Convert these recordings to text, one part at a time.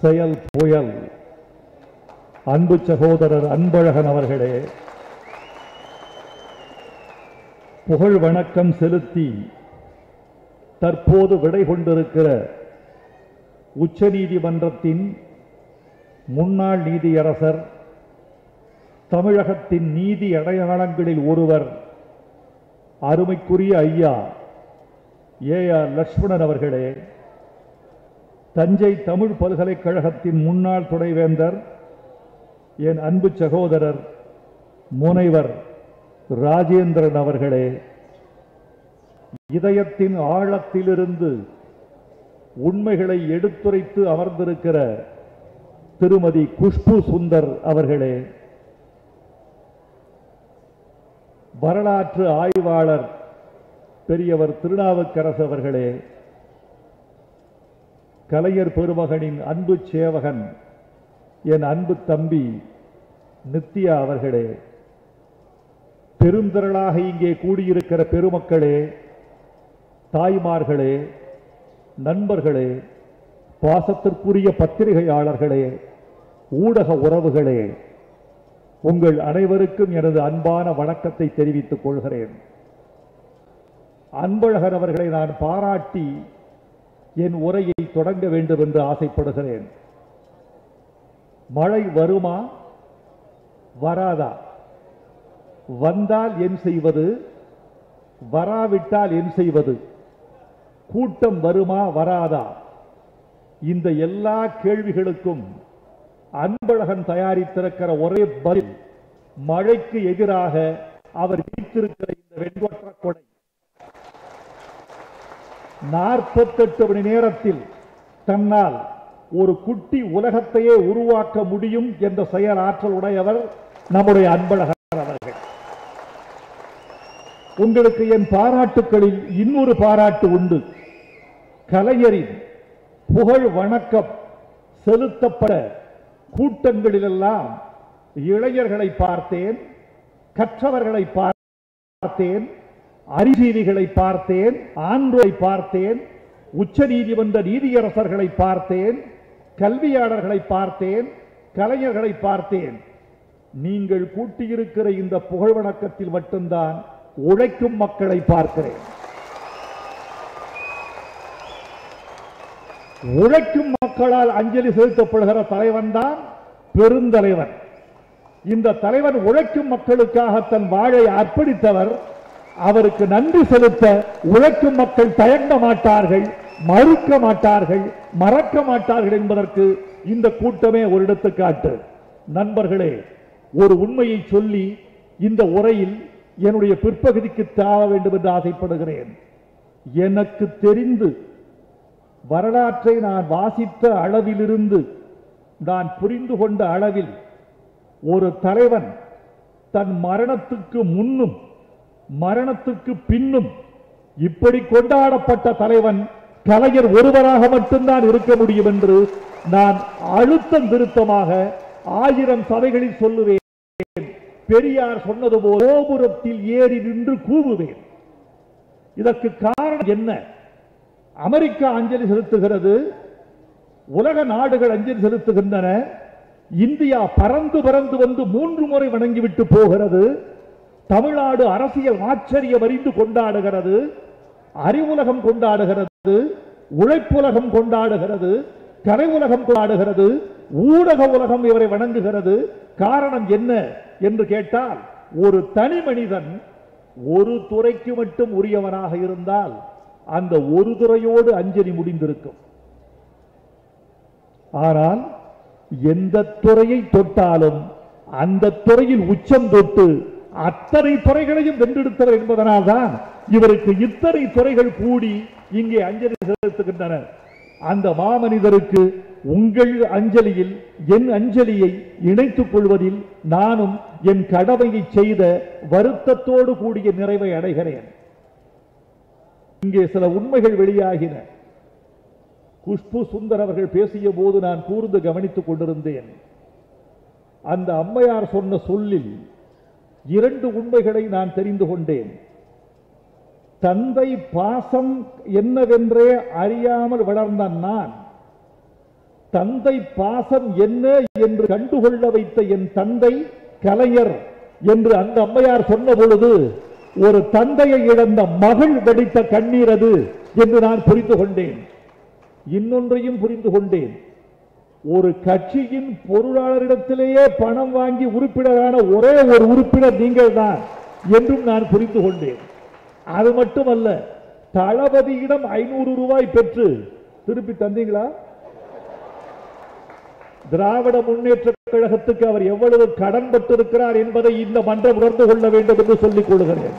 செயல் புயல் அன்பு சகோதரர் அன்பழகன் அவர்களே புகழ் வணக்கம் செலுத்தி தற்போது விடை கொண்டிருக்கிற உச்சநீதிமன்றத்தின் முன்னாள் நீதியரசர் தமிழகத்தின் நீதி அடையாளங்களில் ஒருவர் அருமைக்குரிய ஐயா ஏ ஆர் லட்சுமணன் அவர்களே தஞ்சை தமிழ் பல்கலைக்கழகத்தின் முன்னாள் துணைவேந்தர் என் அன்பு சகோதரர் முனைவர் ராஜேந்திரன் அவர்களே இதயத்தின் ஆழத்திலிருந்து உண்மைகளை எடுத்துரைத்து அமர்ந்திருக்கிற திருமதி குஷ்பு சுந்தர் அவர்களே வரலாற்று ஆய்வாளர் பெரியவர் திருநாவுக்கரசு அவர்களே கலைஞர் பெருமகனின் அன்பு சேவகன் என் அன்பு தம்பி நித்யா அவர்களே பெருந்திரளாக இங்கே கூடியிருக்கிற பெருமக்களே தாய்மார்களே நண்பர்களே பாசத்திற்குரிய பத்திரிகையாளர்களே ஊடக உறவுகளே உங்கள் அனைவருக்கும் எனது அன்பான வணக்கத்தை தெரிவித்துக் கொள்கிறேன் அன்பழகர் அவர்களை நான் பாராட்டி என் உரையை தொடங்க வேண்டும் என்று ஆசைப்படுகிறேன் மழை வருமா வராதா வந்தால் என் செய்வது வராவிட்டால் என் செய்வது கூட்டம் வருமா வராதா இந்த எல்லா கேள்விகளுக்கும் அன்பழகன் தயாரித்திருக்கிற ஒரே பதில் மழைக்கு எதிராக அவர் விரித்திருக்கிற இந்த வெண்கொற்ற கொடை நாற்பத்தெட்டு மணி நேரத்தில் தன்னால் ஒரு குட்டி உலகத்தையே உருவாக்க முடியும் என்ற செயல் ஆற்றல் உடையவர் நம்முடைய அன்பழகர் அவர்கள் உங்களுக்கு என் பாராட்டுக்களில் இன்னொரு பாராட்டு உண்டு கலைஞரின் புகழ் வணக்கம் செலுத்தப்பட கூட்டங்களிலெல்லாம் இளைஞர்களை பார்த்தேன் கற்றவர்களை பார்த்தேன் அறிஜீவிகளை பார்த்தேன் ஆண்களை பார்த்தேன் உச்ச நீதிமன்ற நீதியரசர்களை பார்த்தேன் கல்வியாளர்களை பார்த்தேன் கலைஞர்களை பார்த்தேன் நீங்கள் கூட்டியிருக்கிற இந்த புகழ் வணக்கத்தில் மட்டும்தான் உழைக்கும் மக்களை பார்க்கிறேன் உழைக்கும் மக்களால் அஞ்சலி செலுத்தப்படுகிற தலைவன் தான் பெருந்தலைவன் இந்த தலைவன் உழைக்கும் மக்களுக்காக தன் வாழை அர்ப்பணித்தவர் அவருக்கு நன்றி செலுத்த உழைக்கும் மக்கள் தயங்க மாட்டார்கள் மறுக்க மாட்டார்கள் மறக்க மாட்டார்கள் என்பதற்கு இந்த கூட்டமே ஒரு எடுத்துக்காட்டு நண்பர்களே ஒரு உண்மையை சொல்லி இந்த உரையில் என்னுடைய பிற்பகுதிக்கு தாவ வேண்டும் என்று ஆசைப்படுகிறேன் எனக்கு தெரிந்து வரலாற்றை நான் வாசித்த அளவிலிருந்து நான் புரிந்து கொண்ட அளவில் ஒரு தலைவன் தன் மரணத்துக்கு முன்னும் மரணத்துக்கு பின்னும் இப்படி கொண்டாடப்பட்ட தலைவன் கலைஞர் ஒருவராக மட்டும்தான் இருக்க முடியும் என்று நான் அழுத்தம் திருத்தமாக ஆயிரம் சபைகளில் சொல்லுவேன் பெரியார் சொன்னது போல் கோபுரத்தில் ஏறி நின்று கூவுவேன் இதற்கு காரணம் என்ன அமெரிக்கா அஞ்சலி செலுத்துகிறது உலக நாடுகள் அஞ்சலி செலுத்துகின்றன இந்தியா பறந்து பறந்து வந்து மூன்று முறை வணங்கிவிட்டு போகிறது தமிழ்நாடு அரசியல் ஆச்சரியம் அறிந்து கொண்டாடுகிறது அறிவுலகம் கொண்டாடுகிறது உழைப்புலகம் கொண்டாடுகிறது கலை உலகம் கொண்டாடுகிறது ஊடக உலகம் இவரை வணங்குகிறது காரணம் என்ன என்று கேட்டால் ஒரு தனி மனிதன் ஒரு துறைக்கு மட்டும் உரியவனாக இருந்தால் அந்த ஒரு துறையோடு அஞ்சலி முடிந்திருக்கும் ஆனால் எந்த துறையை தொட்டாலும் அந்த துறையில் உச்சம் தொட்டு அத்தனை துறைகளையும் வென்றெடுத்தவர் என்பதனால்தான் இவருக்கு இத்தனை துறைகள் கூடி இங்கே அஞ்சலி செலுத்துகின்றன அந்த மாமனிதருக்கு உங்கள் அஞ்சலியில் என் அஞ்சலியை இணைத்துக் கொள்வதில் நானும் என் கடமையை செய்த வருத்தத்தோடு கூடிய நிறைவை அடைகிறேன் இங்கே சில உண்மைகள் வெளியாகின குஷ்பு சுந்தர் அவர்கள் பேசிய போது நான் கூர்ந்து கவனித்துக் கொண்டிருந்தேன் அந்த அம்மையார் சொன்ன சொல்லில் இரண்டு உண்மைகளை நான் தெரிந்து கொண்டேன் தந்தை பாசம் என்னவென்றே அறியாமல் வளர்ந்த நான் தந்தை பாசம் என்ன என்று கண்டுகொள்ள வைத்த என் தந்தை கலைஞர் என்று அந்த அம்மையார் சொன்ன பொழுது ஒரு தந்தையை இழந்த மகள் வெடித்த கண்ணீர் அது என்று நான் புரிந்து கொண்டேன் இன்னொன்றையும் புரிந்து கொண்டேன் ஒரு கட்சியின் பொருளாளரிடத்திலேயே பணம் வாங்கி உறுப்பினரான ஒரே ஒரு உறுப்பினர் நீங்கள் தான் என்றும் நான் புரிந்து கொண்டேன் அது மட்டுமல்ல தளபதியிடம் ஐநூறு ரூபாய் பெற்று திருப்பி தந்தீங்களா திராவிட முன்னேற்ற கழகத்துக்கு அவர் எவ்வளவு கடன் பட்டிருக்கிறார் என்பதை இந்த மன்றம் உணர்ந்து கொள்ள வேண்டும் என்று சொல்லிக் கொள்கிறேன்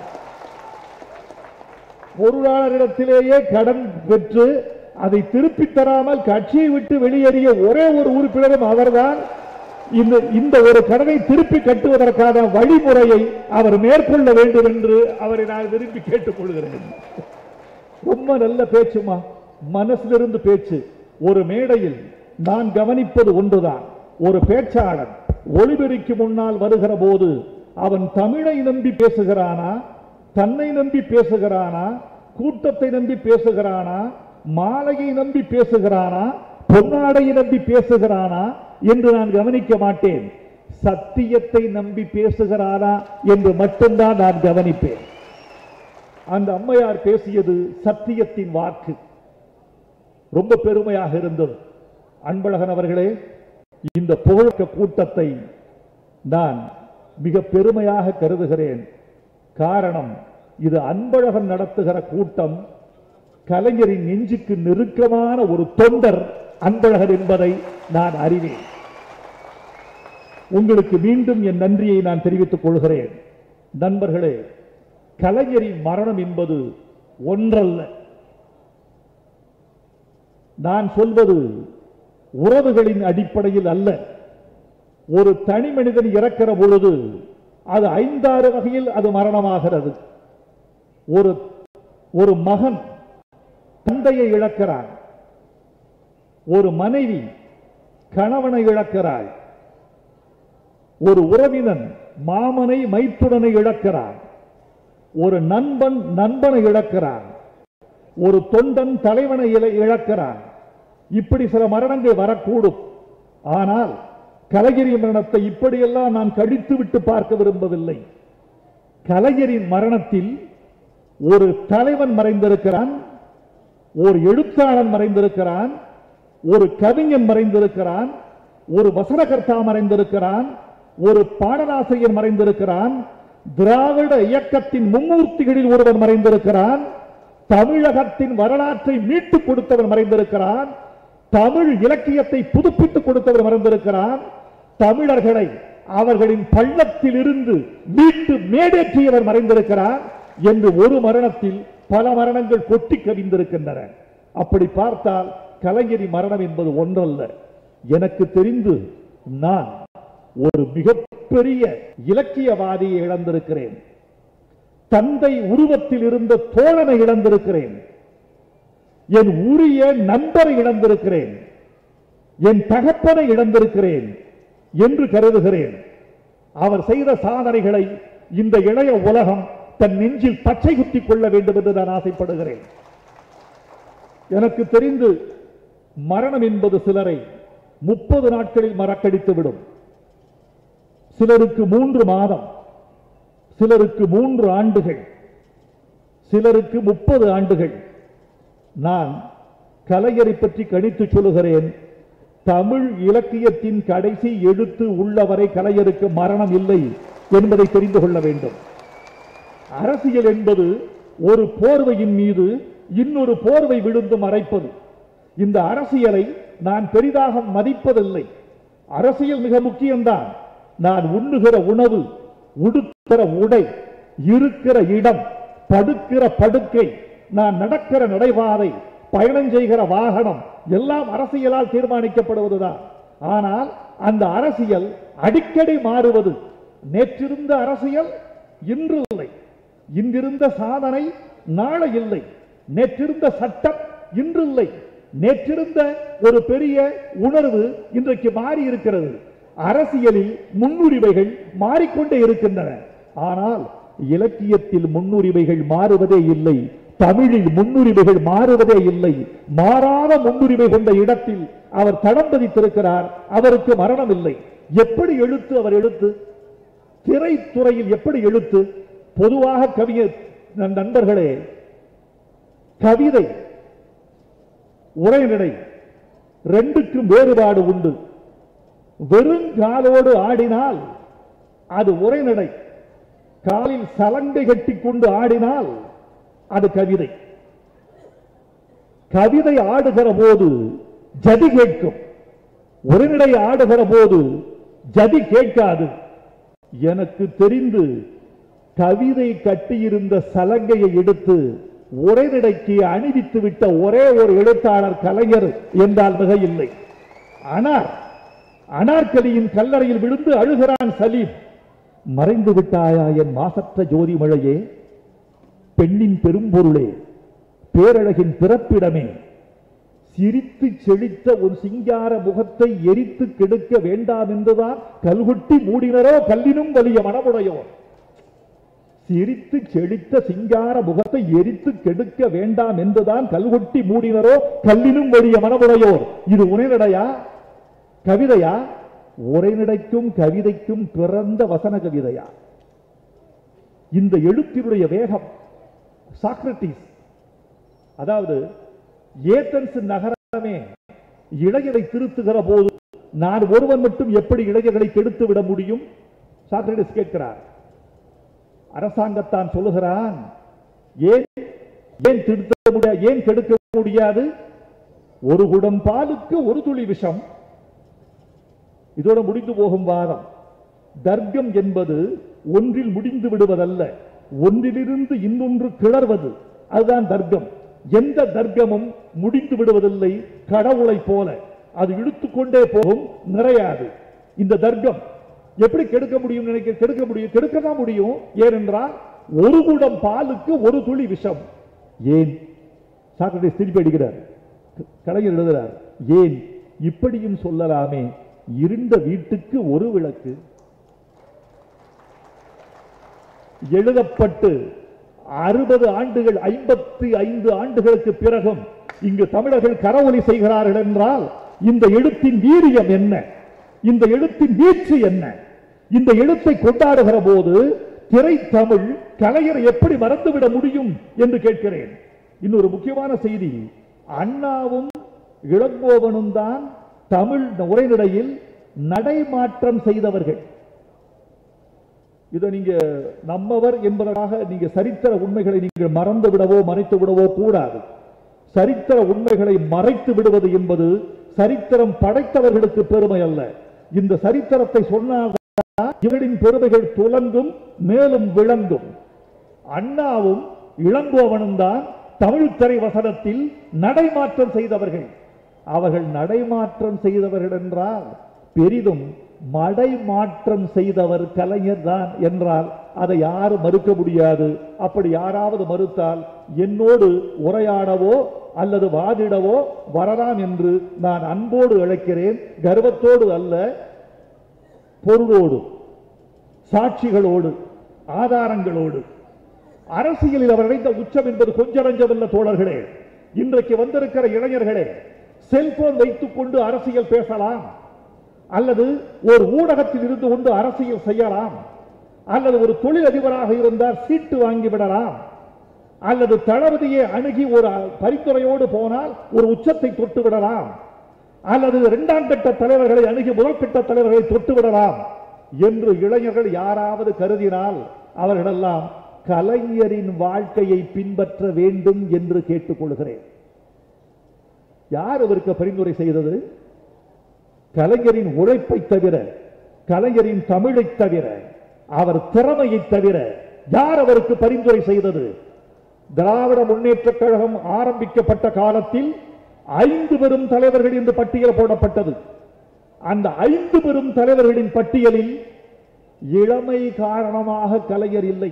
பொருளாளரிடத்திலேயே கடன் பெற்று அதை திருப்பி தராமல் கட்சியை விட்டு வெளியேறிய ஒரே ஒரு உறுப்பினரும் அவர்தான் இந்த இந்த ஒரு கடனை திருப்பி கட்டுவதற்கான வழிமுறையை அவர் மேற்கொள்ள வேண்டும் என்று அவரை நான் விரும்பி கேட்டுக் கொள்கிறேன் ரொம்ப நல்ல பேச்சுமா மனசிலிருந்து பேச்சு ஒரு மேடையில் நான் கவனிப்பது ஒன்றுதான் ஒரு பேச்சாளர் ஒளிபெருக்கி முன்னால் வருகிற போது அவன் தமிழை நம்பி பேசுகிறானா தன்னை நம்பி பேசுகிறானா கூட்டத்தை நம்பி பேசுகிறானா மாலையை நம்பி பேசுகிறானா பொன்னாடையை நம்பி பேசுகிறானா என்று நான் கவனிக்க மாட்டேன் சத்தியத்தை நம்பி பேசுகிறானா என்று மட்டும்தான் நான் கவனிப்பேன் அந்த அம்மையார் பேசியது சத்தியத்தின் வாக்கு ரொம்ப பெருமையாக இருந்தது அன்பழகன் அவர்களே இந்த புகழ்க்க கூட்டத்தை நான் மிக பெருமையாக கருதுகிறேன் காரணம் இது அன்பழகன் நடத்துகிற கூட்டம் கலைஞரின் நெஞ்சுக்கு நெருக்கமான ஒரு தொண்டர் அன்பழகன் என்பதை நான் அறிவேன் உங்களுக்கு மீண்டும் என் நன்றியை நான் தெரிவித்துக் கொள்கிறேன் நண்பர்களே கலைஞரின் மரணம் என்பது ஒன்றல்ல நான் சொல்வது உறவுகளின் அடிப்படையில் அல்ல ஒரு தனி மனிதன் இறக்கிற பொழுது அது ஐந்தாறு வகையில் அது மரணமாகிறது ஒரு ஒரு மகன் தந்தையை இழக்கிறான் ஒரு மனைவி கணவனை இழக்கிறாள் ஒரு உறவினன் மாமனை மைத்துடனை இழக்கிறான் ஒரு நண்பன் நண்பனை இழக்கிறான் ஒரு தொண்டன் தலைவனை இழ- இழக்கிறான் இப்படி சில மரணங்கள் வரக்கூடும் ஆனால் கலைஞரி மரணத்தை இப்படியெல்லாம் நான் கடித்து விட்டு பார்க்க விரும்பவில்லை கலைஞரின் மரணத்தில் ஒரு தலைவன் மறைந்திருக்கிறான் ஒரு எழுத்தாளன் மறைந்திருக்கிறான் ஒரு கவிஞன் மறைந்திருக்கிறான் ஒரு வசனகர்த்தா மறைந்திருக்கிறான் ஒரு பாடலாசிரியர் மறைந்திருக்கிறான் திராவிட இயக்கத்தின் மும்மூர்த்திகளில் ஒருவன் மறைந்திருக்கிறான் தமிழகத்தின் வரலாற்றை மீட்டுக் கொடுத்தவர் மறைந்திருக்கிறான் தமிழ் இலக்கியத்தை புதுப்பித்துக் கொடுத்தவர் மறைந்திருக்கிறான் தமிழர்களை அவர்களின் பள்ளத்தில் இருந்து மீட்டு மேடேற்றியவர் மறைந்திருக்கிறார் என்று ஒரு மரணத்தில் பல மரணங்கள் கொட்டி கவிந்திருக்கின்றன அப்படி பார்த்தால் கலைஞரி மரணம் என்பது ஒன்றல்ல எனக்கு தெரிந்து நான் ஒரு மிகப்பெரிய இலக்கியவாதியை இழந்திருக்கிறேன் தந்தை உருவத்தில் இருந்த தோழனை இழந்திருக்கிறேன் என் உரிய நண்பரை இழந்திருக்கிறேன் என் தகப்பனை இழந்திருக்கிறேன் என்று கருதுகிறேன் அவர் செய்த சாதனைகளை இந்த இளைய உலகம் தன் நெஞ்சில் பச்சை குத்திக் கொள்ள வேண்டும் என்று நான் ஆசைப்படுகிறேன் எனக்கு தெரிந்து மரணம் என்பது சிலரை முப்பது நாட்களில் மறக்கடித்து விடும் சிலருக்கு மூன்று மாதம் சிலருக்கு மூன்று ஆண்டுகள் சிலருக்கு முப்பது ஆண்டுகள் நான் கலைஞரை பற்றி கணித்து சொல்லுகிறேன் தமிழ் இலக்கியத்தின் கடைசி எழுத்து உள்ளவரை கலைஞருக்கு மரணம் இல்லை என்பதை தெரிந்து கொள்ள வேண்டும் அரசியல் என்பது ஒரு போர்வையின் மீது இன்னொரு போர்வை விழுந்து மறைப்பது இந்த அரசியலை நான் பெரிதாக மதிப்பதில்லை அரசியல் மிக முக்கியம்தான் நான் உண்ணுகிற உணவு உடுக்கிற உடை இருக்கிற இடம் படுக்கிற படுக்கை நான் நடக்கிற நடைபாதை பயணம் செய்கிற வாகனம் எல்லாம் அரசியலால் தீர்மானிக்கப்படுவதுதான் ஆனால் அந்த அரசியல் அடிக்கடி மாறுவது நேற்றிருந்த அரசியல் இன்று இல்லை இன்றிருந்த சாதனை நாளை இல்லை நேற்றிருந்த சட்டம் இன்று இல்லை நேற்றிருந்த ஒரு பெரிய உணர்வு இன்றைக்கு மாறி இருக்கிறது அரசியலில் முன்னுரிமைகள் மாறிக்கொண்டே இருக்கின்றன ஆனால் இலக்கியத்தில் முன்னுரிமைகள் மாறுவதே இல்லை தமிழில் முன்னுரிமைகள் மாறுவதே இல்லை மாறாத முன்னுரிமை கொண்ட இடத்தில் அவர் தடம் பதித்திருக்கிறார் அவருக்கு மரணம் இல்லை எப்படி எழுத்து அவர் எழுத்து திரைத்துறையில் எப்படி எழுத்து பொதுவாக கவிஞர் நண்- நண்பர்களே கவிதை உரைநடை ரெண்டுக்கும் வேறுபாடு உண்டு வெறும் காலோடு ஆடினால் அது உரைநடை காலில் சலங்கை கட்டிக் கொண்டு ஆடினால் அது கவிதை கவிதை ஆடுகிற போது ஜதி கேட்கும் உரைநடை ஆடுகிற போது ஜதி கேட்காது எனக்கு தெரிந்து கவிதை கட்டியிருந்த சலங்கையை எடுத்து உரைநடைக்கு அணிவித்து விட்ட ஒரே ஒரு எழுத்தாளர் கலைஞர் என்றால் மிக இல்லை அனார் அனார்கலியின் கல்லறையில் விழுந்து அழுகிறான் சலீம் மறைந்து விட்டாயா என் மாசற்ற ஜோதி மழையே பெண்ணின் பெரும்பொருளே பேரழகின் பிறப்பிடமே சிரித்து செழித்த ஒரு சிங்கார முகத்தை எரித்து கெடுக்க வேண்டாம் என்றுதான் கல்குட்டி மூடினரோ கல்லினும் வலிய மனமுடையோ சிரித்து செழித்த சிங்கார முகத்தை எரித்து கெடுக்க வேண்டாம் என்றுதான் கல்கொட்டி மூடினரோ கல்லினும் வலிய மனமுடையோர் இது உரைநடையா கவிதையா உரைநடைக்கும் கவிதைக்கும் பிறந்த வசன கவிதையா இந்த எழுத்தினுடைய வேகம் சாக்ரட்டிஸ் அதாவது ஏத்தன்ஸ் நகரமே இளைஞரை திருத்துகிற போது நான் ஒருவன் மட்டும் எப்படி இளைஞர்களை கெடுத்து விட முடியும் சாக்ரட்டிஸ் கேட்கிறார் அரசாங்கத்தான் சொல்லுகிறான் ஏன் ஏன் திருத்த முடியாது ஏன் கெடுக்க முடியாது ஒரு குடம் பாலுக்கு ஒரு துளி விஷம் இதோட முடிந்து போகும் வாதம் தர்க்கம் என்பது ஒன்றில் முடிந்து விடுவதல்ல ஒன்றிலிருந்து இன்னொன்று கிளர்வது அதுதான் தர்க்கம் எந்த தர்க்கமும் முடிந்து விடுவதில்லை கடவுளை போல அது இழுத்துக்கொண்டே போகும் நிறையாது இந்த தர்க்கம் எப்படி கெடுக்க முடியும் நினைக்க கெடுக்க முடியும் கெடுக்க தான் முடியும் ஏனென்றால் ஒரு குடம் பாலுக்கு ஒரு துளி விஷம் ஏன் சாக்ரட்டிஸ் திருப்பி அடிக்கிறார் கலைஞர் எழுதுகிறார் ஏன் இப்படியும் சொல்லலாமே இருண்ட வீட்டுக்கு ஒரு விளக்கு எழுதப்பட்டு அறுபது ஆண்டுகள் ஐம்பத்தி ஐந்து ஆண்டுகளுக்கு பிறகும் இங்கு தமிழர்கள் கரவொலி செய்கிறார்கள் என்றால் இந்த எழுத்தின் வீரியம் என்ன இந்த எழுத்தின் வீழ்ச்சி என்ன இந்த எழுத்தை கொண்டாடுகிற போது திரைத்தமிழ் கலைஞரை எப்படி மறந்துவிட முடியும் என்று கேட்கிறேன் இன்னொரு முக்கியமான செய்தி அண்ணாவும் இளங்கோவனும் தான் தமிழ் உரைநடையில் நடைமாற்றம் செய்தவர்கள் இதை நீங்க நம்மவர் என்பதற்காக நீங்க சரித்திர உண்மைகளை நீங்கள் மறந்து விடவோ மறைத்து விடவோ கூடாது சரித்திர உண்மைகளை மறைத்து விடுவது என்பது சரித்திரம் படைத்தவர்களுக்கு பெருமை அல்ல இந்த சரித்திரத்தை சொன்னால் இவர்களின் பெருமைகள் துலங்கும் மேலும் விளங்கும் அண்ணாவும் இளங்கோவனும் தான் தமிழ் திரை வசனத்தில் நடைமாற்றம் செய்தவர்கள் அவர்கள் நடைமாற்றம் செய்தவர்கள் என்றால் பெரிதும் மடைமாற்றம் செய்தவர் கலைஞர் தான் என்றால் அதை யாரும் மறுக்க முடியாது அப்படி யாராவது மறுத்தால் என்னோடு உரையாடவோ அல்லது வாதிடவோ வரலாம் என்று நான் அன்போடு அழைக்கிறேன் கர்வத்தோடு அல்ல பொருளோடு சாட்சிகளோடு ஆதாரங்களோடு அரசியலில் அவர் அடைந்த உச்சம் என்பது கொஞ்சம் நஞ்சமல்ல தோழர்களே இன்றைக்கு வந்திருக்கிற இளைஞர்களே செல்போன் வைத்துக் கொண்டு அரசியல் பேசலாம் அல்லது ஒரு ஊடகத்தில் இருந்து கொண்டு அரசியல் செய்யலாம் அல்லது ஒரு தொழிலதிபராக இருந்தால் சீட்டு வாங்கி விடலாம் அல்லது தளபதியை அணுகி ஒரு பரிந்துரையோடு போனால் ஒரு உச்சத்தை தொட்டு விடலாம் அல்லது இரண்டாம் கட்ட தலைவர்களை அணுகி முதல் கட்ட தலைவர்களை தொட்டு விடலாம் என்று இளைஞர்கள் யாராவது கருதினால் அவர்களெல்லாம் கலைஞரின் வாழ்க்கையை பின்பற்ற வேண்டும் என்று கேட்டுக்கொள்கிறேன் யார் அவருக்கு பரிந்துரை செய்தது கலைஞரின் உழைப்பை தவிர கலைஞரின் தமிழை தவிர அவர் திறமையை தவிர யார் அவருக்கு பரிந்துரை செய்தது திராவிட முன்னேற்ற கழகம் ஆரம்பிக்கப்பட்ட காலத்தில் ஐந்து பெரும் தலைவர்கள் என்று பட்டியல் போடப்பட்டது அந்த ஐந்து பெரும் தலைவர்களின் பட்டியலில் இளமை காரணமாக கலைஞர் இல்லை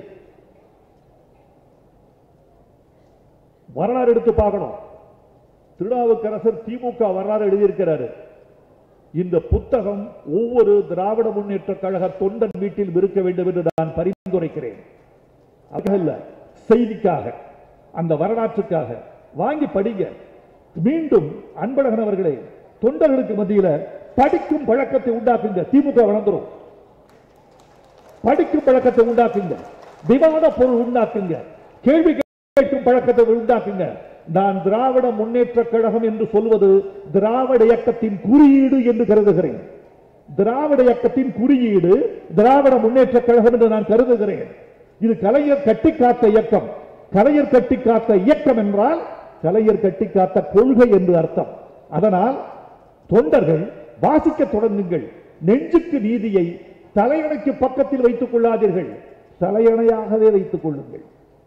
வரலாறு எடுத்து பார்க்கணும் திருநாவுக்கரசர் திமுக வரலாறு எழுதியிருக்கிறாரு இந்த புத்தகம் ஒவ்வொரு திராவிட முன்னேற்ற கழக தொண்டன் வீட்டில் இருக்க வேண்டும் என்று நான் பரிந்துரைக்கிறேன் அதுக்காக இல்ல செய்திக்காக அந்த வரலாற்றுக்காக வாங்கி படிங்க மீண்டும் அன்பழகன் அவர்களே தொண்டர்களுக்கு மத்தியில படிக்கும் பழக்கத்தை உண்டாக்குங்க திமுக வளர்ந்துரும் படிக்கும் பழக்கத்தை உண்டாக்குங்க விவாத பொருள் உண்டாக்குங்க கேள்வி கேட்கும் பழக்கத்தை உண்டாக்குங்க நான் திராவிட முன்னேற்ற கழகம் என்று சொல்வது திராவிட இயக்கத்தின் குறியீடு என்று கருதுகிறேன் திராவிட இயக்கத்தின் குறியீடு திராவிட முன்னேற்ற கழகம் என்று நான் கருதுகிறேன் இது கலைஞர் கட்டி காத்த இயக்கம் கலைஞர் கட்டி காத்த இயக்கம் என்றால் கலைஞர் கட்டி காத்த கொள்கை என்று அர்த்தம் அதனால் தொண்டர்கள் வாசிக்க தொடங்குங்கள் நெஞ்சுக்கு நீதியை தலையணைக்கு பக்கத்தில் வைத்துக் கொள்ளாதீர்கள் தலையணையாகவே வைத்துக் கொள்ளுங்கள்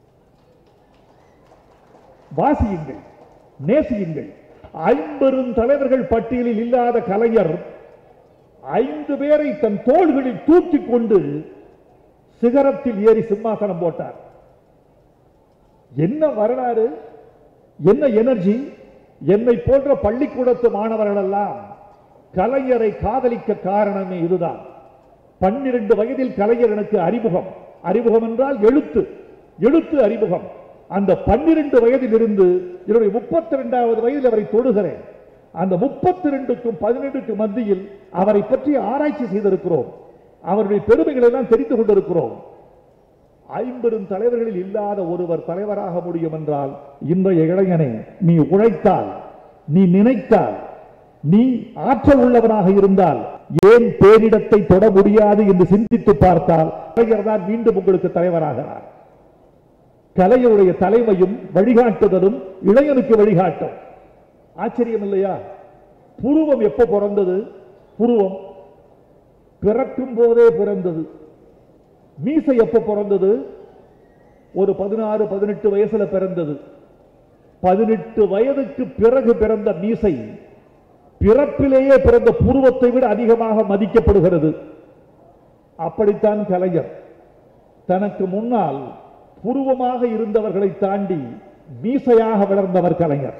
வாசியுங்கள் நேசியுங்கள் ஐம்பெரும் தலைவர்கள் பட்டியலில் இல்லாத கலைஞர் ஐந்து பேரை தன் தோள்களில் தூக்கிக் கொண்டு சிகரத்தில் ஏறி சிம்மாசனம் போட்டார் என்ன வரலாறு என்ன எனர்ஜி என்னை போன்ற பள்ளிக்கூடத்து மாணவர்கள் எல்லாம் கலைஞரை காதலிக்க காரணமே இதுதான் பன்னிரண்டு வயதில் கலைஞர் எனக்கு அறிமுகம் அறிமுகம் என்றால் எழுத்து எழுத்து அறிமுகம் அந்த பன்னிரண்டு வயதில் இருந்து என்னுடைய முப்பத்தி இரண்டாவது வயதில் அவரை தொடுகிறேன் அந்த முப்பத்தி ரெண்டுக்கும் பதினெட்டுக்கும் மத்தியில் அவரை பற்றி ஆராய்ச்சி செய்திருக்கிறோம் அவருடைய பெருமைகளை எல்லாம் தெரிந்து கொண்டிருக்கிறோம் ஐம்பெரும் தலைவர்களில் இல்லாத ஒருவர் தலைவராக முடியும் என்றால் இன்றைய இளைஞனே நீ உழைத்தால் நீ நினைத்தால் நீ ஆற்றல் உள்ளவனாக இருந்தால் ஏன் பேரிடத்தை தொட முடியாது என்று சிந்தித்து பார்த்தால் கலைஞர் தான் மீண்டும் உங்களுக்கு தலைவராகிறார் கலைஞருடைய தலைமையும் வழிகாட்டுதலும் இளைஞனுக்கு வழிகாட்டும் ஆச்சரியம் இல்லையா புருவம் எப்ப பிறந்தது புருவம் பிறக்கும் போதே பிறந்தது மீசை எப்ப பிறந்தது ஒரு பதினாறு பதினெட்டு வயசுல பிறந்தது பதினெட்டு வயதுக்கு பிறகு பிறந்த மீசை பிறப்பிலேயே பிறந்த புருவத்தை விட அதிகமாக மதிக்கப்படுகிறது அப்படித்தான் கலைஞர் தனக்கு முன்னால் புருவமாக இருந்தவர்களை தாண்டி மீசையாக வளர்ந்தவர் கலைஞர்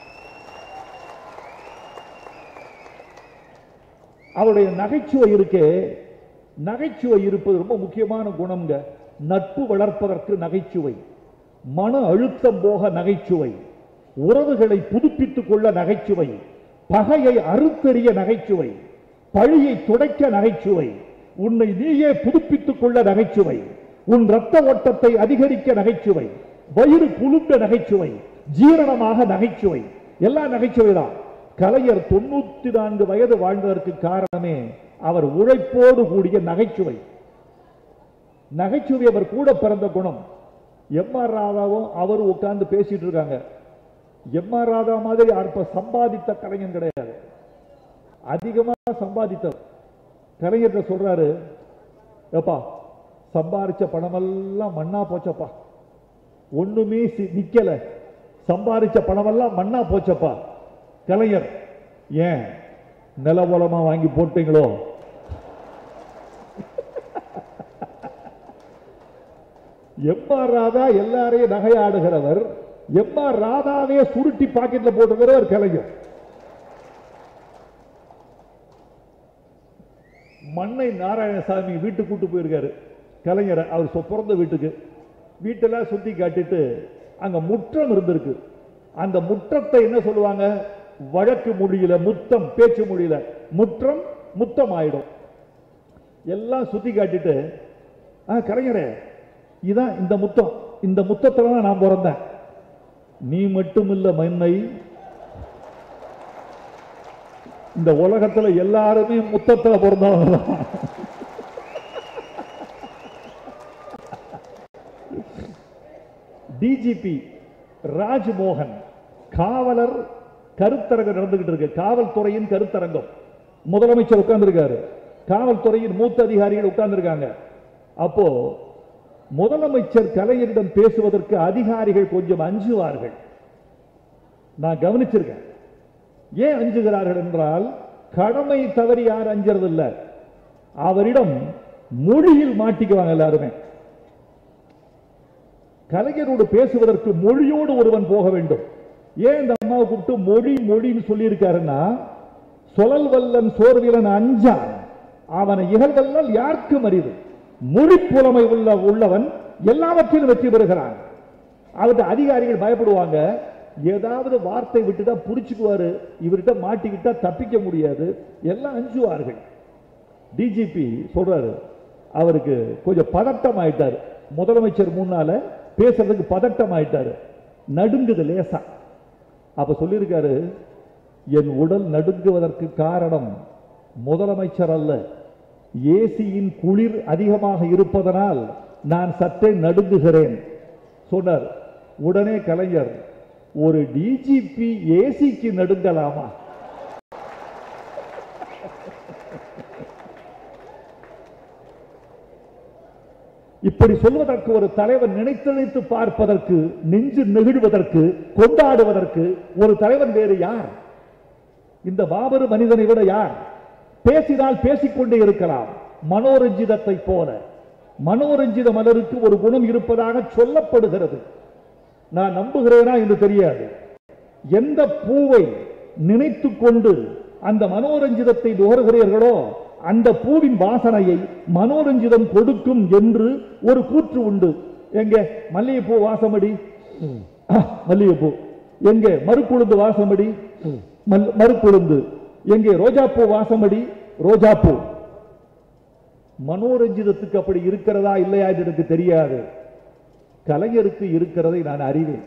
அவருடைய நகைச்சுவை இருக்கே நகைச்சுவை இருப்பது ரொம்ப முக்கியமான குணம்ங்க நட்பு வளர்ப்பதற்கு நகைச்சுவை மன அழுத்தம் போக நகைச்சுவை உறவுகளை புதுப்பித்துக் கொள்ள நகைச்சுவை பகையை அறுத்தெறிய நகைச்சுவை பழியை துடைக்க நகைச்சுவை உன்னை நீயே புதுப்பித்துக் கொள்ள நகைச்சுவை உன் ரத்த ஓட்டத்தை அதிகரிக்க நகைச்சுவை வயிறு குலுங்க நகைச்சுவை ஜீரணமாக நகைச்சுவை எல்லாம் நகைச்சுவை தான் கலைஞர் தொண்ணூத்தி நான்கு வயது வாழ்ந்ததற்கு காரணமே அவர் உழைப்போடு கூடிய நகைச்சுவை நகைச்சுவை அவர் கூட பிறந்த குணம் எம் ஆர் ராதாவும் அவரும் உட்கார்ந்து பேசிட்டு இருக்காங்க எம் ஆர் ராதா மாதிரி அற்ப சம்பாதித்த கலைஞன் கிடையாது அதிகமா சம்பாதித்தவர் கலைஞர் சொல்றாரு எப்பா சம்பாரிச்ச பணமெல்லாம் மண்ணா போச்சப்பா ஒண்ணுமே சி- நிக்கல சம்பாரிச்ச பணமெல்லாம் மண்ணா போச்சப்பா கலைஞர் ஏன் நிலவளமா வாங்கி போட்டீங்களோ எம்ஆர் ராதா எல்லாரையும் நகையாடுகிறவர் எம்ஆர் ராதாவே சுருட்டி பாக்கெட்ல போட்டுக்கிறவர் கலைஞர் மண்ணை நாராயணசாமி வீட்டுக்கு கூட்டு போயிருக்காரு கலைஞரை அவர் சொ- பிறந்த வீட்டுக்கு வீட்டெல்லாம் சுத்தி காட்டிட்டு அங்க முற்றம் இருந்திருக்கு அந்த முற்றத்தை என்ன சொல்லுவாங்க வழக்கு மொழியில முத்தம் பேச்சு மொழியில முற்றம் முத்தம் ஆயிடும் எல்லாம் சுத்தி காட்டிட்டு ஆ கலைஞரே இதான் இந்த முத்தம் இந்த முத்தத்துல தான் நான் பிறந்தேன் நீ மட்டும் இல்ல மண்ணை இந்த உலகத்துல எல்லாருமே முத்தத்துல பிறந்தவங்க தான் டிஜிபி ராஜ்மோகன் காவலர் கருத்தரங்கம் நடந்துகிட்டு இருக்கு காவல்துறையின் கருத்தரங்கம் முதலமைச்சர் உட்கார்ந்திருக்காரு காவல்துறையின் மூத்த அதிகாரிகள் உட்கார்ந்திருக்காங்க அப்போ முதலமைச்சர் கலைஞரிடம் பேசுவதற்கு அதிகாரிகள் கொஞ்சம் அஞ்சுவார்கள் நான் கவனிச்சிருக்கேன் ஏன் அஞ்சுகிறார்கள் என்றால் கடமை தவறி யார் அஞ்சுறது இல்ல அவரிடம் மொழியில் மாட்டிக்குவாங்க எல்லாருமே கலைஞரோடு பேசுவதற்கு மொழியோடு ஒருவன் போக வேண்டும் ஏன் இந்த அம்மாவை கூப்பிட்டு மொழி மொழின்னு சொல்லி இருக்காருன்னா சொலல் வல்லன் சோர்விலன் அஞ்சான் அவனை இகழ்வல்லால் யாருக்கும் அறிவு மொழி புலமை உள்ள உள்ளவன் எல்லாவற்றிலும் வெற்றி பெறுகிறான் அவருடைய அதிகாரிகள் பயப்படுவாங்க ஏதாவது வார்த்தை விட்டுட்டா புடிச்சுக்குவாரு இவர்கிட்ட மாட்டிக்கிட்டா தப்பிக்க முடியாது எல்லாம் அஞ்சுவார்கள் டிஜிபி சொல்றாரு அவருக்கு கொஞ்சம் பதட்டம் ஆயிட்டாரு முதலமைச்சர் முன்னால பேசுறதுக்கு பதட்டம் ஆயிட்டாரு நடுங்குது லேசா அப்ப சொல்லியிருக்காரு என் உடல் நடுங்குவதற்கு காரணம் முதலமைச்சர் அல்ல ஏசியின் குளிர் அதிகமாக இருப்பதனால் நான் சற்றே நடுங்குகிறேன் சொன்னார் உடனே கலைஞர் ஒரு டிஜிபி ஏசிக்கு நடுங்கலாமா இப்படி சொல்வதற்கு ஒரு தலைவன் நினைத்து பார்ப்பதற்கு நெஞ்சு நெகிழ்வதற்கு கொண்டாடுவதற்கு ஒரு தலைவன் வேறு யார் இந்த பாபரு மனிதனை விட யார் பேசினால் பேசிக்கொண்டே இருக்கலாம் மனோரஞ்சிதத்தை போல மனோரஞ்சித மலருக்கு ஒரு குணம் இருப்பதாக சொல்லப்படுகிறது நான் நம்புகிறேனா என்று தெரியாது எந்த பூவை நினைத்துக் கொண்டு அந்த மனோரஞ்சிதத்தை நுகர்கிறீர்களோ அந்த பூவின் வாசனையை மனோரஞ்சிதம் கொடுக்கும் என்று ஒரு கூற்று உண்டு எங்கே மல்லிகைப்பூ வாசமடி ஆ, மல்லிகைப்பூ எங்கே மறுக்குழுந்து வாசமடி மல்- மறுக்குழுந்து எங்கே ரோஜாப்பூ வாசமடி ரோஜாப்பூ மனோரஞ்சிதத்துக்கு அப்படி இருக்கிறதா இல்லையா என்று எனக்கு தெரியாது கலைஞருக்கு இருக்கிறதை நான் அறிவேன்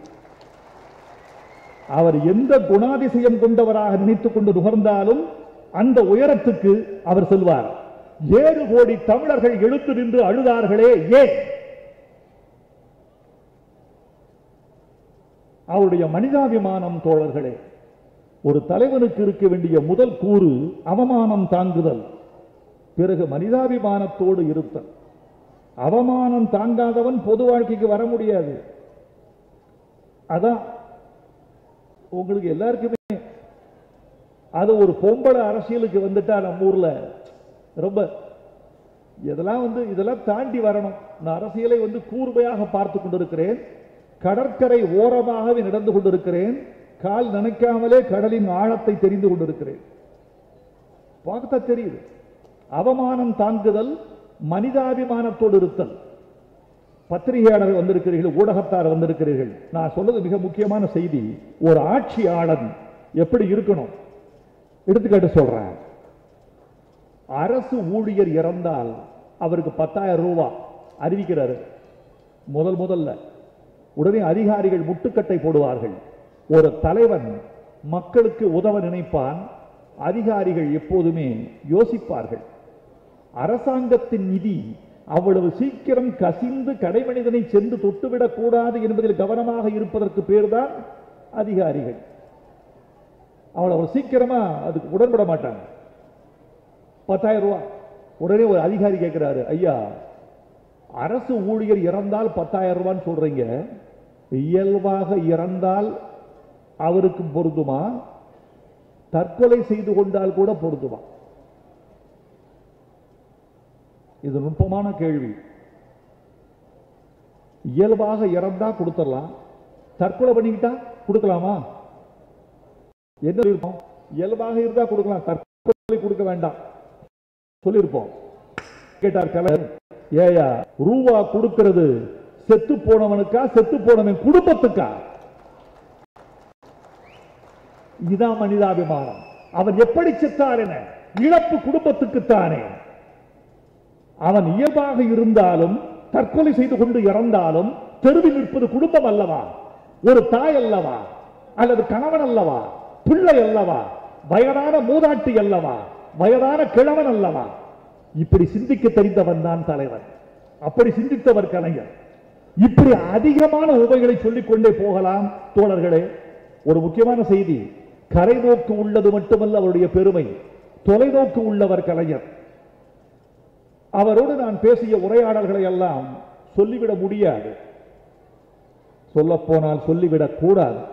அவர் எந்த குணாதிசயம் கொண்டவராக நினைத்துக் கொண்டு நுகர்ந்தாலும் அந்த உயரத்துக்கு அவர் செல்வார் ஏழு கோடி தமிழர்கள் எழுத்து நின்று அழுதார்களே ஏன் அவருடைய மனிதாபிமானம் தோழர்களே ஒரு தலைவனுக்கு இருக்க வேண்டிய முதல் கூறு அவமானம் தாங்குதல் பிறகு மனிதாபிமானத்தோடு இருத்தல் அவமானம் தாங்காதவன் பொது வாழ்க்கைக்கு வர முடியாது அதான் உங்களுக்கு எல்லாருக்குமே அது ஒரு பொம்பளை அரசியலுக்கு வந்துட்டா நம்ம ஊர்ல ரொம்ப இதெல்லாம் வந்து இதெல்லாம் தாண்டி வரணும் நான் அரசியலை வந்து கூர்மையாக பார்த்து கொண்டிருக்கிறேன் கடற்கரை ஓரமாகவே நடந்து கொண்டிருக்கிறேன் கால் நினைக்காமலே கடலின் ஆழத்தை தெரிந்து கொண்டிருக்கிறேன் பார்த்தா தெரியுது அவமானம் தாங்குதல் மனிதாபிமானத்தோடு இருத்தல் பத்திரிகையாளர் வந்திருக்கிறீர்கள் ஊடகத்தார் வந்திருக்கிறீர்கள் நான் சொல்றது மிக முக்கியமான செய்தி ஒரு ஆட்சியாளன் எப்படி இருக்கணும் எடுத்துக்காட்டு சொல்றேன் அரசு ஊழியர் இறந்தால் அவருக்கு பத்தாயிரம் ரூபாய் அறிவிக்கிறாரு முதல் முதல்ல உடனே அதிகாரிகள் முட்டுக்கட்டை போடுவார்கள் ஒரு தலைவன் மக்களுக்கு உதவ நினைப்பான் அதிகாரிகள் எப்போதுமே யோசிப்பார்கள் அரசாங்கத்தின் நிதி அவ்வளவு சீக்கிரம் கசிந்து கடைமனிதனை சென்று தொட்டுவிடக் கூடாது என்பதில் கவனமாக இருப்பதற்கு பேர்தான் அதிகாரிகள் அவ்வளவு சீக்கிரமா அதுக்கு உடன்பட மாட்டாங்க பத்தாயிரம் ரூபாய் உடனே ஒரு அதிகாரி கேட்கிறாரு ஐயா அரசு ஊழியர் இறந்தால் பத்தாயிரம் ரூபான்னு சொல்றீங்க இயல்பாக இறந்தால் அவருக்கு பொருந்துமா தற்கொலை செய்து கொண்டால் கூட பொருந்துமா இது நுட்பமான கேள்வி இயல்பாக இறந்தா கொடுத்துடலாம் தற்கொலை பண்ணிக்கிட்டா கொடுக்கலாமா என்ன சொல்லியிருப்போம் இயல்பாக இருந்தா கொடுக்கலாம் தற்கொலை கொடுக்க வேண்டாம் சொல்லியிருப்போம் கேட்டார் கலைஞர் ஏயா ரூபா கொடுக்கிறது செத்து போனவனுக்கா செத்து போனவன் குடும்பத்துக்கா இதான் மனிதாபிமானம் அவன் எப்படி செத்தார் என இழப்பு குடும்பத்துக்குத்தானே அவன் இயல்பாக இருந்தாலும் தற்கொலை செய்து கொண்டு இறந்தாலும் தெருவில் நிற்பது குடும்பம் அல்லவா ஒரு தாய் அல்லவா அல்லது கணவன் அல்லவா பிள்ளை அல்லவா வயதான மூதாட்டி அல்லவா வயதான கிழவன் அல்லவா இப்படி சிந்திக்க தெரிந்தவன் தான் தலைவன் அப்படி சிந்தித்தவர் கலைஞர் இப்படி அதிகமான உபைகளை சொல்லிக் கொண்டே போகலாம் தோழர்களே ஒரு முக்கியமான செய்தி கரைநோக்கு உள்ளது மட்டுமல்ல அவருடைய பெருமை தொலைநோக்கு உள்ளவர் கலைஞர் அவரோடு நான் பேசிய உரையாடல்களை எல்லாம் சொல்லிவிட முடியாது சொல்லப் போனால் சொல்லிவிடக் கூடாது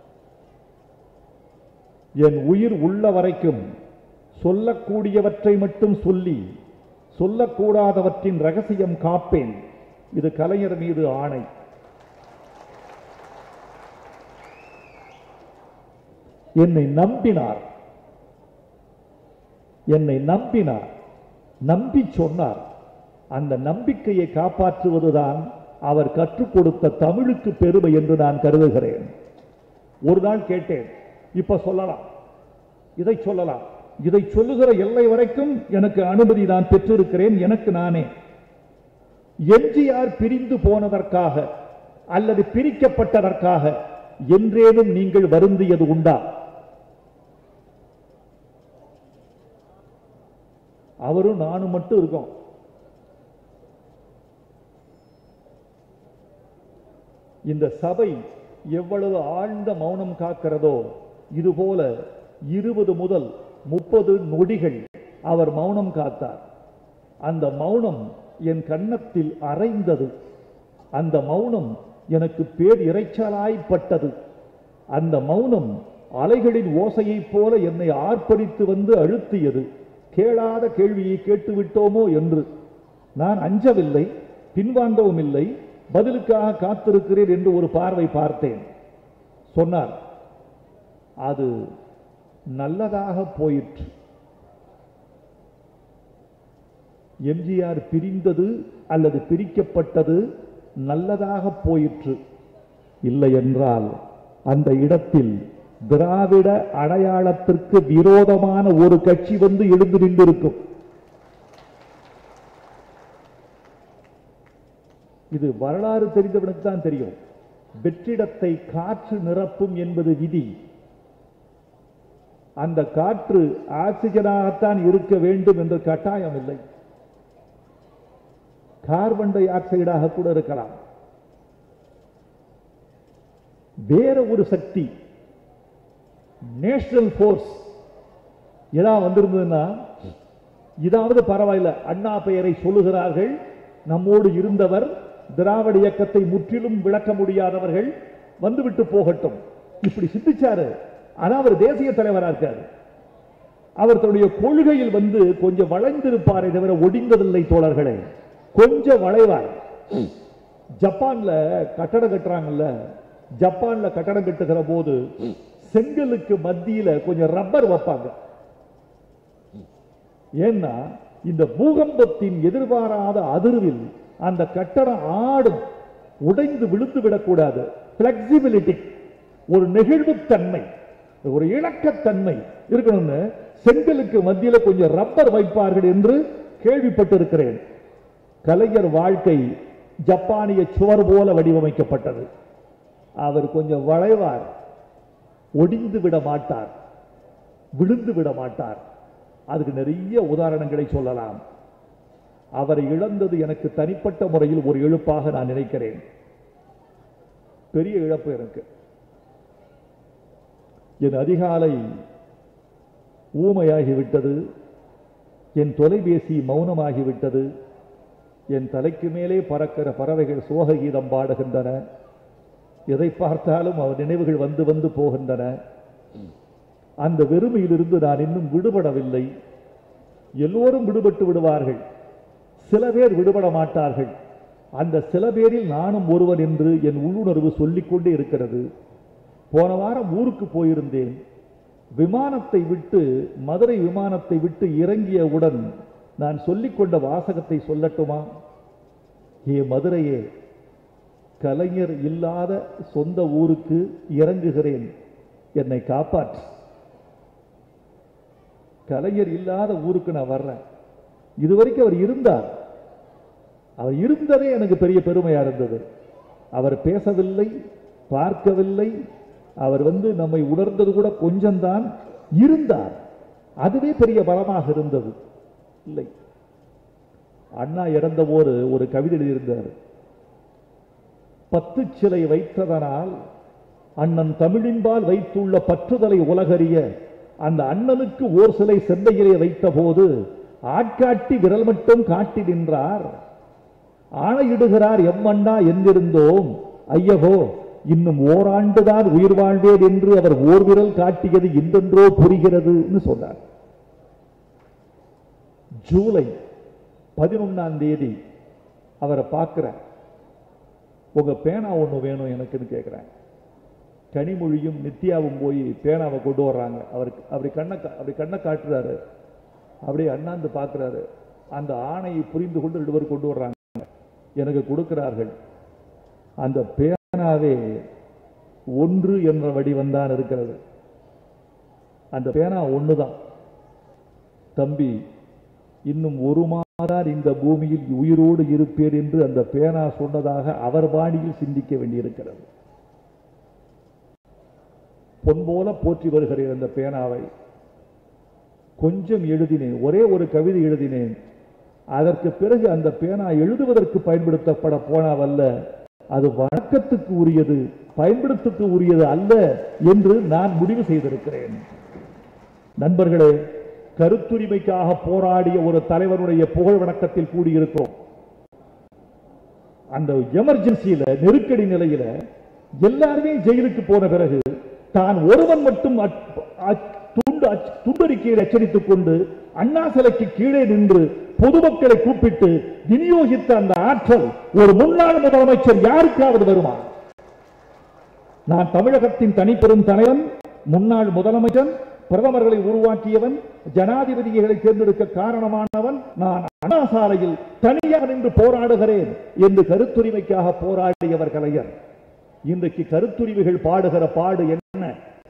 என் உயிர் உள்ள வரைக்கும் சொல்லக்கூடியவற்றை மட்டும் சொல்லி சொல்லக்கூடாதவற்றின் ரகசியம் காப்பேன் இது கலைஞர் மீது ஆணை என்னை நம்பினார் என்னை நம்பினார் நம்பி சொன்னார் அந்த நம்பிக்கையை காப்பாற்றுவதுதான் அவர் கற்றுக் கொடுத்த தமிழுக்கு பெருமை என்று நான் கருதுகிறேன் ஒரு நாள் கேட்டேன் இப்ப சொல்லலாம் இதை சொல்லலாம் இதை சொல்லுகிற எல்லை வரைக்கும் எனக்கு அனுமதி நான் பெற்றிருக்கிறேன் எனக்கு நானே எம்ஜிஆர் பிரிந்து போனதற்காக அல்லது பிரிக்கப்பட்டதற்காக என்றேனும் நீங்கள் வருந்தியது உண்டா அவரும் நானும் மட்டும் இருக்கோம் இந்த சபை எவ்வளவு ஆழ்ந்த மௌனம் காக்கிறதோ இதுபோல இருபது முதல் முப்பது நொடிகள் அவர் மௌனம் காத்தார் அந்த மௌனம் என் கன்னத்தில் அரைந்தது அந்த மௌனம் எனக்கு பேர் இறைச்சலாய்ப்பட்டது அந்த மௌனம் அலைகளின் ஓசையைப் போல என்னை ஆர்ப்பரித்து வந்து அழுத்தியது கேளாத கேள்வியை கேட்டுவிட்டோமோ என்று நான் அஞ்சவில்லை பின்வாங்கவும் இல்லை பதிலுக்காக காத்திருக்கிறேன் என்று ஒரு பார்வை பார்த்தேன் சொன்னார் அது நல்லதாக போயிற்று எம்ஜிஆர் பிரிந்தது அல்லது பிரிக்கப்பட்டது நல்லதாக போயிற்று இல்லை என்றால் அந்த இடத்தில் திராவிட அடையாளத்திற்கு விரோதமான ஒரு கட்சி வந்து எழுந்து நின்றிருக்கும் இது வரலாறு தெரிந்தவனுக்கு தான் தெரியும் வெற்றிடத்தை காற்று நிரப்பும் என்பது விதி அந்த காற்று ஆக்சிஜனாகத்தான் இருக்க வேண்டும் என்ற கட்டாயம் இல்லை கார்பன் டை ஆக்சைடாக கூட இருக்கலாம் வேற ஒரு சக்தி நேஷனல் போர்ஸ் ஏதாவது வந்திருந்ததுன்னா இதாவது பரவாயில்ல அண்ணா பெயரை சொல்லுகிறார்கள் நம்மோடு இருந்தவர் திராவிட இயக்கத்தை முற்றிலும் விளக்க முடியாதவர்கள் வந்துவிட்டு போகட்டும் இப்படி சிந்திச்சாரு ஆனா அவர் தேசிய தலைவரா இருக்காரு அவர் தன்னுடைய கொள்கையில் வந்து கொஞ்சம் வளைந்திருப்பாரே தவிர ஒடிந்ததில்லை தோழர்களே கொஞ்சம் வளைவார் ஜப்பான்ல கட்டடம் கட்டுறாங்கல்ல ஜப்பான்ல கட்டடம் கட்டுகிற போது செங்கலுக்கு மத்தியில கொஞ்சம் ரப்பர் வைப்பாங்க ஏன்னா இந்த பூகம்பத்தின் எதிர்பாராத அதிர்வில் அந்த கட்டடம் ஆடும் உடைந்து விழுந்து விடக்கூடாது பிளெக்சிபிலிட்டி ஒரு நெகிழ்வுத்தன்மை ஒரு இணக்கத்தன்மை இருக்கணும்னு செங்கலுக்கு மத்தியில கொஞ்சம் ரப்பர் வைப்பார்கள் என்று கேள்விப்பட்டிருக்கிறேன் கலைஞர் வாழ்க்கை ஜப்பானிய சுவர் போல வடிவமைக்கப்பட்டது அவர் கொஞ்சம் வளைவார் ஒடிந்து விட மாட்டார் விழுந்து விட மாட்டார் அதுக்கு நிறைய உதாரணங்களை சொல்லலாம் அவரை இழந்தது எனக்கு தனிப்பட்ட முறையில் ஒரு இழப்பாக நான் நினைக்கிறேன் பெரிய இழப்பு எனக்கு என் அதிகாலை ஊமையாகிவிட்டது என் தொலைபேசி மௌனமாகிவிட்டது என் தலைக்கு மேலே பறக்கிற பறவைகள் சோக கீதம் பாடுகின்றன எதை பார்த்தாலும் அவர் நினைவுகள் வந்து வந்து போகின்றன அந்த வெறுமையிலிருந்து நான் இன்னும் விடுபடவில்லை எல்லோரும் விடுபட்டு விடுவார்கள் சில பேர் விடுபட மாட்டார்கள் அந்த சில பேரில் நானும் ஒருவன் என்று என் உள்ளுணர்வு சொல்லிக்கொண்டே இருக்கிறது போன வாரம் ஊருக்கு போயிருந்தேன் விமானத்தை விட்டு மதுரை விமானத்தை விட்டு இறங்கியவுடன் நான் சொல்லிக்கொண்ட வாசகத்தை சொல்லட்டுமா ஏ மதுரையே கலைஞர் இல்லாத சொந்த ஊருக்கு இறங்குகிறேன் என்னை காப்பாற்று கலைஞர் இல்லாத ஊருக்கு நான் வர்றேன் இதுவரைக்கும் அவர் இருந்தார் அவர் இருந்ததே எனக்கு பெரிய பெருமையா இருந்தது அவர் பேசவில்லை பார்க்கவில்லை அவர் வந்து நம்மை உணர்ந்தது கூட கொஞ்சம்தான் இருந்தார் அதுவே பெரிய பலமாக இருந்தது இல்லை அண்ணா இறந்த போது ஒரு கவிதை எழுதியிருந்தார் பத்து சிலை வைத்ததனால் அண்ணன் தமிழின்பால் வைத்துள்ள பற்றுதலை உலகறிய அந்த அண்ணனுக்கு ஓர் சிலை சென்னையிலே வைத்த போது ஆட்காட்டி விரல் மட்டும் காட்டி நின்றார் ஆணையிடுகிறார் எம்மண்ணா என்றிருந்தோம் ஐயகோ இன்னும் ஓராண்டுதான் உயிர் வாழ்வேன் என்று அவர் ஓர் விரல் காட்டியது இன்றென்றோ புரிகிறதுன்னு சொன்னார் ஜூலை பதினொன்னாம் தேதி அவரை பார்க்கிறேன் உங்க பேனா ஒண்ணு வேணும் எனக்குன்னு கேட்கிறேன் கனிமொழியும் நித்யாவும் போய் பேனாவை கொண்டு வர்றாங்க அவருக்கு அப்படி கண்ணை கா- அப்படி கண்ணை காட்டுறாரு அப்படியே அண்ணாந்து பார்க்கிறாரு அந்த ஆணையை புரிந்து கொண்டு ரெண்டு பேரும் கொண்டு வர்றாங்க எனக்கு கொடுக்கிறார்கள் அந்த பேனாவே ஒன்று என்ற வடிவம்தான் இருக்கிறது அந்த பேனா ஒண்ணுதான் தம்பி இன்னும் ஒரு மாதம் இந்த பூமியில் உயிரோடு இருப்பேன் என்று அந்த பேனா சொன்னதாக அவர் பாணியில் சிந்திக்க வேண்டியிருக்கிறது பொன் போல போற்றி வருகிறேன் அந்த பேனாவை கொஞ்சம் எழுதினேன் ஒரே ஒரு கவிதை எழுதினேன் அதற்கு பிறகு அந்த பேனா எழுதுவதற்கு பயன்படுத்தப்பட போனாவல்ல அது வணக்கத்துக்கு உரியது பயன்படுத்துக்கு உரியது அல்ல என்று நான் முடிவு செய்திருக்கிறேன் நண்பர்களே கருத்துரிமைக்காக போராடிய ஒரு தலைவருடைய புகழ் வணக்கத்தில் கூடியிருக்கிறோம் அந்த எமர்ஜென்சியில நெருக்கடி நிலையில எல்லாருமே ஜெயிலுக்கு போன பிறகு தான் ஒருவன் மட்டும் அச்- அச்- துண்டு அச்- துண்டறிக்கையில் எச்சரித்துக் கொண்டு அண்ணா சிலைக்கு கீழே நின்று பொதுமக்களை கூப்பிட்டு விநியோகித்த அந்த ஆற்றல் ஒரு முன்னாள் முதலமைச்சர் யாருக்காவது வருமா நான் தமிழகத்தின் தனிப்பெரும் தலைவன் முன்னாள் முதலமைச்சர் பிரதமர்களை உருவாக்கியவன் ஜனாதிபதிகளை தேர்ந்தெடுக்க காரணமானவன் நான் அண்ணா சாலையில் தனியாக நின்று போராடுகிறேன் என்று கருத்துரிமைக்காக போராடியவர் கலைஞர் இன்றைக்கு கருத்துரிமைகள் பாடுகிற பாடு என்ன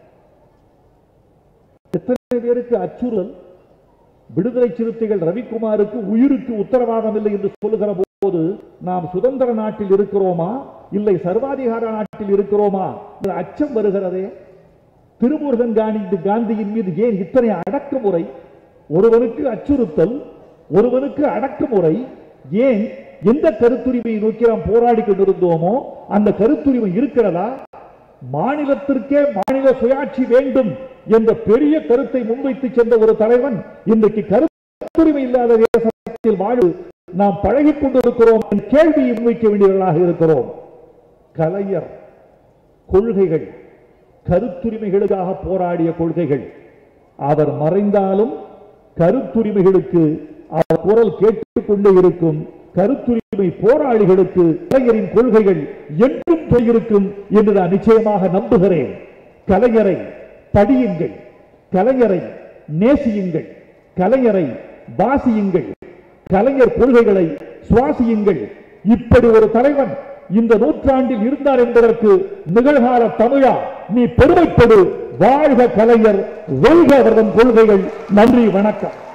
எத்தனை பேருக்கு அச்சுறுத்தல் விடுதலை சிறுத்தைகள் ரவிக்குமாருக்கு உயிருக்கு உத்தரவாதம் இல்லை என்று சொல்லுகிற போது நாம் சுதந்திர நாட்டில் இருக்கிறோமா இல்லை சர்வாதிகார நாட்டில் இருக்கிறோமா என்ற அச்சம் வருகிறதே திருமுருகன் காந்தி காந்தியின் மீது ஏன் இத்தனை அடக்குமுறை ஒருவனுக்கு அச்சுறுத்தல் ஒருவனுக்கு அடக்குமுறை ஏன் எந்த கருத்துரிமையை நோக்கி நாம் போராடி கொண்டிருந்தோமோ அந்த கருத்துரிமை இருக்கிறதா மாநிலத்திற்கே மாநில சுயாட்சி வேண்டும் என்ற பெரிய கருத்தை முன்வைத்து சென்ற ஒரு தலைவன் இன்றைக்கு கருத்துரிமை இல்லாத தேசத்தில் வாழ நாம் பழகிக் கொண்டிருக்கிறோம் என்ற கேள்வியை முன்வைக்க வேண்டியவர்களாக இருக்கிறோம் கலைஞர் கொள்கைகள் கருத்துரிமைகளுக்காக போராடிய கொள்கைகள் அவர் மறைந்தாலும் கருத்துரிமைகளுக்கு அவர் குரல் கேட்டுக்கொண்டே இருக்கும் கருத்துரிமை போராளிகளுக்கு கலைஞரின் கொள்கைகள் என்றும் போயிருக்கும் என்று நான் நிச்சயமாக நம்புகிறேன் கலைஞரை படியுங்கள் கலைஞரை நேசியுங்கள் கலைஞரை வாசியுங்கள் கலைஞர் கொள்கைகளை சுவாசியுங்கள் இப்படி ஒரு தலைவன் இந்த நூற்றாண்டில் இருந்தார் என்பதற்கு நிகழ்கால தமிழா நீ பெருமைப்படு வாழ்க கலைஞர் வெல்க அவர்தன் கொள்கைகள் நன்றி வணக்கம்